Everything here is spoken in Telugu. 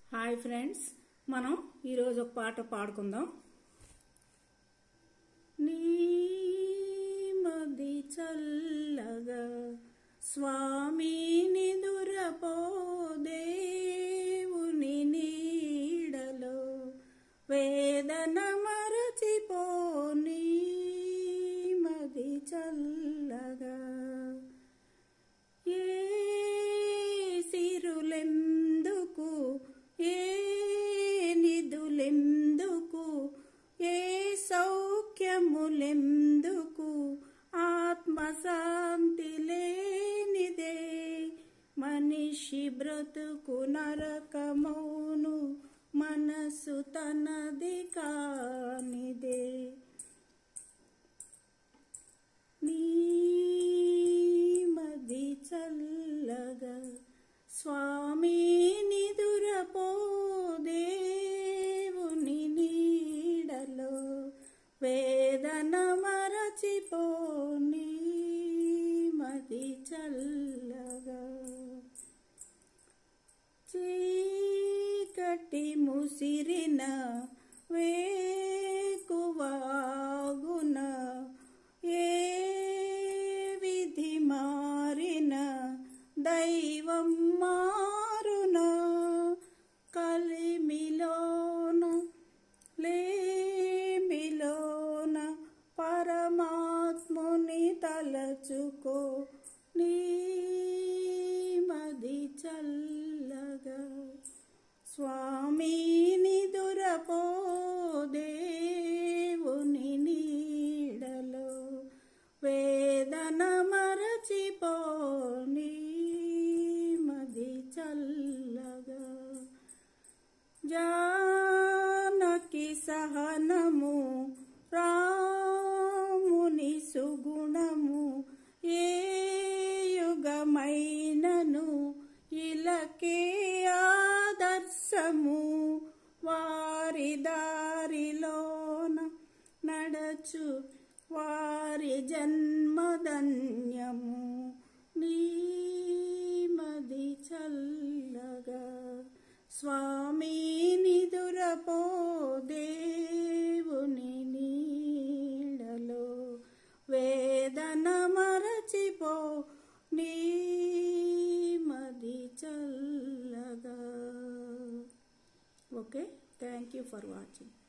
హాయ్ ఫ్రెండ్స్ మనం ఈరోజు ఒక పాట పాడుకుందాం నీ మది చల్లగా స్వామి నిదురపో దేవుని నీడలో వేదన మరచిపో నీ మది చల్లగా ఏ సిరులెందుకు ఏ నిధులెందుకు ఏ సౌఖ్యములెందుకు ఆత్మశాంతి లేనిదే మనిషి బ్రతుకు నరకమౌను మనసు తనది కానిదే నీ మది చల్లగా స్వామి నిదురపో దేవుని నీడలో వేదన మరచిపో నీ మది చల్లగా చీకటి ముసిరిన వేకువాగున ఏ విధి మారిన దైవం మారున కలిమిలోన లేమిలోన పరమాత్ముని తలచుకో నీ మది చల్లగా స్వామి నిదురపో దేవుని నీడలో వేదన మరచిపో నీ మది చల్లగా జానకి సహనము రాముని సుగుణము ఏ యుగమైనను ఇలకే ఆదర్శము వారి దారిలోన నడచు వారి జన్మధన్యము నీ మది చల్లగా స్వామి నిదురపో దేవుని నీడలో వేదన మరచిపో నీ మది చల్లగా okay thank you for watching